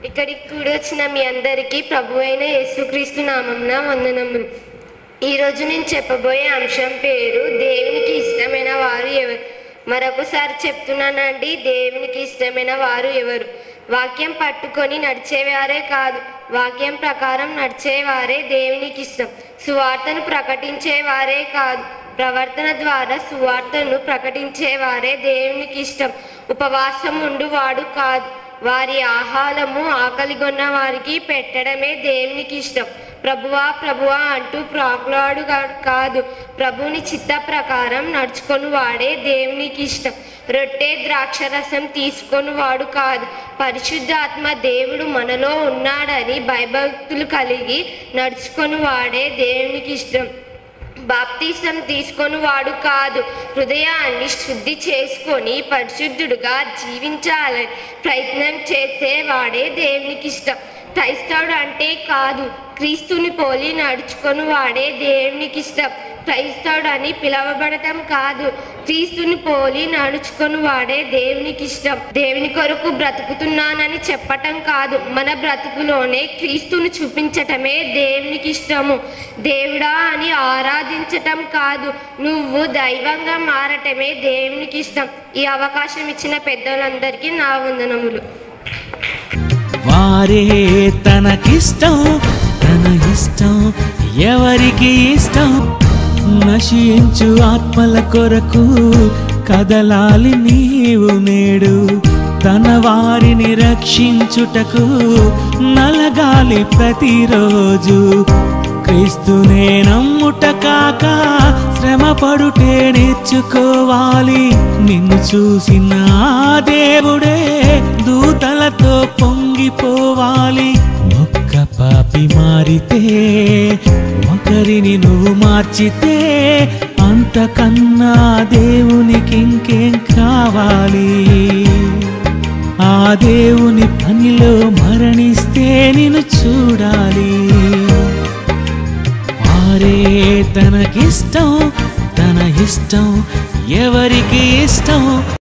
ఇక్కడికి కూడి వచ్చిన మీ అందరికీ ప్రభు అయిన యేసుక్రీస్తు నామంన వందనములు ఈరోజు నేను చెప్పబోయే అంశం పేరు దేవునికి ఇష్టమైన వారు ఎవరు మరొకసారి చెప్తున్నానండి దేవునికి ఇష్టమైన వారు ఎవరు వాక్యం పట్టుకొని నడిచేవారే కాదు వాక్యం ప్రకారం నడిచేవారే దేవునికి ఇష్టం సువార్తను ప్రకటించేవారే కాదు ప్రవర్తన ద్వారా సువార్తను ప్రకటించేవారే దేవునికి ఇష్టం ఉపవాసం ఉండువాడు కాదు వారి ఆహారము ఆకలిగొన్న వారికి పెట్టడమే దేవునికి ఇష్టం ప్రభువా ప్రభువా అంటూ ప్రాకులాడు కాదు ప్రభుని చిత్త ప్రకారం నడుచుకొని వాడే దేవునికి ఇష్టం రొట్టె ద్రాక్షరసం తీసుకొని వాడు కాదు పరిశుద్ధాత్మ దేవుడు మనలో ఉన్నాడని భయభక్తులు కలిగి నడుచుకొని వాడే దేవునికి ఇష్టం బాప్తీసం తీసుకొని వాడు కాదు హృదయాన్ని శుద్ధి చేసుకొని పరిశుద్ధుడుగా జీవించాలని ప్రయత్నం చేసేవాడే దేవునికి ఇష్టం క్రైస్తవుడు అంటే కాదు క్రీస్తుని పోలి నడుచుకొని వాడే దేవునికి ఇష్టం క్రైస్తవుడు అని పిలవబడటం కాదు క్రీస్తుని పోలి నడుచుకొని వాడే దేవునికి ఇష్టం దేవుని కొరకు బ్రతుకుతున్నానని చెప్పటం కాదు మన బ్రతుకులోనే క్రీస్తుని చూపించటమే దేవునికి ఇష్టము దేవుడా అని ఆరాధించటం కాదు నువ్వు దైవంగా మారటమే దేవునికి ఇష్టం ఈ అవకాశం ఇచ్చిన పెద్దలందరికీ నా వందనములు వారే తనకిష్టం తన ఇష్టం ఎవరికి ఇష్టం నశించు ఆత్మల కొరకు కదలాలి నీవు నేడు తన వారిని రక్షించుటకు నలగాలి ప్రతిరోజు క్రీస్తునే నమ్ముట కాక శ్రమ పడుటే నేర్చుకోవాలి నిన్ను చూసిన ఆ దేవుడే దూతలతో పొంగిపోవాలి ఒక్క పాపి మారితే ఒకరిని నువ్వు మార్చితే అంతకన్నా దేవునికి ఇంకేం కావాలి ఆ దేవుని పనిలో మరణిస్తే నిన్ను చూడాలి వారే తనకిష్టం తన ఇష్టం ఎవరికి ఇష్టం